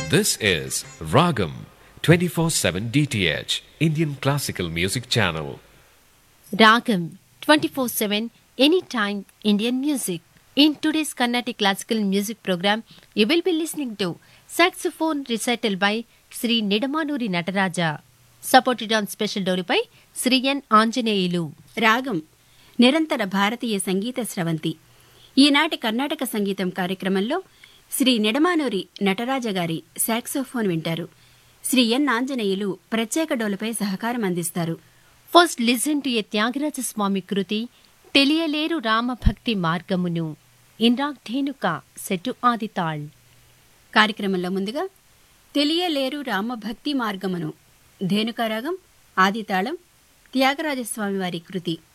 This is Ragam 24/7 DTH Indian Classical Music Channel. Ragam 24 7 anytime Indian music. In today's Carnatic classical music program, you will be listening to saxophone recital by Sri Nidamanuri Nataraja, supported on special dori by Sri N. Anjaneyulu. రాగం నిరంతర భారతీయ సంగీత స్రవంతి ఈనాటి కర్ణాటక సంగీతం కార్యక్రమంలో శ్రీ నిడమానూరి నటరాజ గారి saxophone వింటారు శ్రీ ఎన్ ఆంజనేయులు ప్రత్యేక డోలుపై సహకారం అందిస్తారు First, listen to a Tyagaraja Swami Kruti, తెలియలేరు రామభక్తి మార్గమును ఇన్రాగ్ ధేనుక సెటు ఆదితాళ్ కార్యక్రమంలో ముందుగా తెలియలేరు రామభక్తి మార్గమును ధేనుకారాగం ఆదితాళం త్యాగరాజస్వామి వారి కృతి